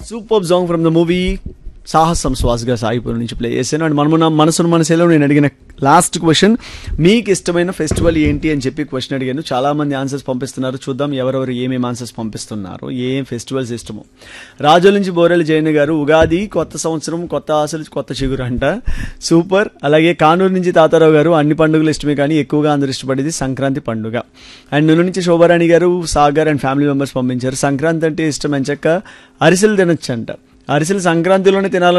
super song from the movie Sahasam Swasaga Saipuram నుంచి play చేశాను and మనమున్న మనసును మనసులో నేను అడిగిన లాస్ట్ క్వశ్చన్ మీకు ఇష్టమైన ఫెస్టివల్ ఏంటి అని చెప్పి క్వశ్చన్ అడిగాను చాలా మంది ఆన్సర్స్ పంపిస్తున్నారు చూద్దాం ఎవరెవరు ఏమేమి ఆన్సర్స్ పంపిస్తున్నారు ఏం ఫెస్టివల్స్ ఇష్టమో రాజుల నుంచి బోరెల జైన్ గారు ఉగాది కొత్త సంవత్సరం కొత్త ఆశలు కొత్త చిగురు అంట సూపర్ అలాగే కానూరు నుంచి తాతారావు గారు అన్ని పండుగలు ఇష్టమే కానీ ఎక్కువగా అందరు ఇష్టపడేది సంక్రాంతి పండుగ అండ్ నువ్వు నుంచి శోభారాణి గారు సాగర్ అండ్ ఫ్యామిలీ మెంబర్స్ పంపించారు సంక్రాంతి అంటే ఇష్టం అని చెక్క అరిసెలు తినొచ్చు అంట అరిసెలు సంక్రాంతిలోనే తినాలని